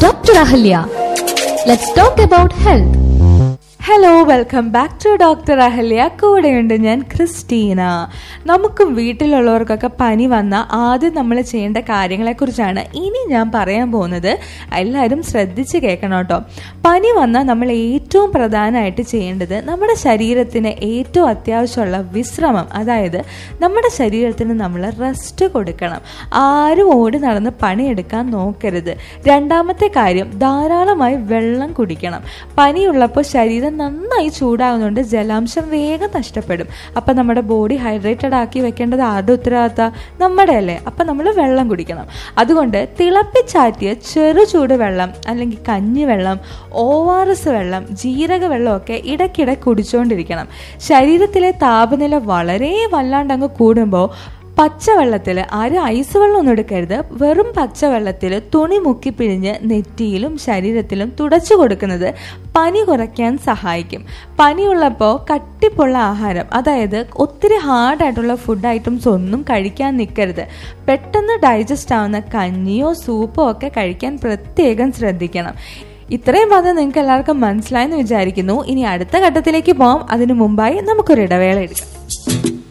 Dr. Ahalya. Let's talk about health. Hello welcome back to doctor Ahalya കൂടെയുണ്ട് ഞാൻ Christina നമുക്കും വീട്ടിലുള്ളവർക്കൊക്കെ പനി വന്ന ആദ്യം നമ്മൾ ചെയ്യേണ്ട കാര്യങ്ങളെക്കുറിച്ചാണ് ഇനി ഞാൻ പറയാൻ പോകുന്നത് എല്ലാവരും ശ്രദ്ധിച്ച് കേൾക്കണം കേട്ടോ പനി വന്നാൽ നമ്മൾ ഏറ്റവും പ്രധാനമായിട്ട് ചെയ്യേണ്ടത് നമ്മുടെ ശരീരത്തിന് ഏറ്റവും അത്യാവശ്യമുള്ള വിശ്രമം അതായത് നമ്മുടെ ശരീരത്തിന് നമ്മൾ റെസ്റ്റ് കൊടുക്കണം ആരും ഓടി നടന്ന് പണിയെടുക്കാൻ നോക്കരുത് രണ്ടാമത്തെ കാര്യം ധാരാളമായി വെള്ളം കുടിക്കണം പനിയുള്ളപ്പോൾ ശരീരം നന്നായി ചൂടാകുന്നുണ്ട് ജലാംശം വേഗം നഷ്ടപ്പെടും അപ്പം നമ്മുടെ ബോഡി ഹൈഡ്രേറ്റഡ് ആക്കി വെക്കേണ്ടത് ആരുടെ ഉത്തരവാദിത്ത നമ്മുടെ അല്ലേ അപ്പം നമ്മൾ വെള്ളം കുടിക്കണം അതുകൊണ്ട് തിളപ്പിച്ചാറ്റിയ ചെറു ചൂട് വെള്ളം അല്ലെങ്കിൽ കഞ്ഞിവെള്ളം ഒ ആർ എസ് വെള്ളം ജീരക വെള്ളമൊക്കെ ഇടയ്ക്കിടെ കുടിച്ചുകൊണ്ടിരിക്കണം ശരീരത്തിലെ താപനില വളരെ വല്ലാണ്ടങ്ങ് കൂടുമ്പോൾ പച്ചവെള്ളത്തിൽ ആരും ഐസ് വെള്ളം ഒന്നും എടുക്കരുത് വെറും പച്ചവെള്ളത്തിൽ തുണി മുക്കി പിഴിഞ്ഞ് നെറ്റിയിലും ശരീരത്തിലും തുടച്ചു കൊടുക്കുന്നത് പനി കുറയ്ക്കാൻ സഹായിക്കും പനിയുള്ളപ്പോൾ കട്ടിപ്പുള്ള ആഹാരം അതായത് ഒത്തിരി ഹാർഡായിട്ടുള്ള ഫുഡ് ഐറ്റംസ് ഒന്നും കഴിക്കാൻ നിൽക്കരുത് പെട്ടെന്ന് ഡൈജസ്റ്റ് ആവുന്ന കഞ്ഞിയോ സൂപ്പോ ഒക്കെ കഴിക്കാൻ പ്രത്യേകം ശ്രദ്ധിക്കണം ഇത്രയും പറഞ്ഞ് നിങ്ങൾക്ക് എല്ലാവർക്കും മനസ്സിലായെന്ന് വിചാരിക്കുന്നു ഇനി അടുത്ത ഘട്ടത്തിലേക്ക് പോകാം അതിനു മുമ്പായി നമുക്കൊരു ഇടവേള എടുക്കാം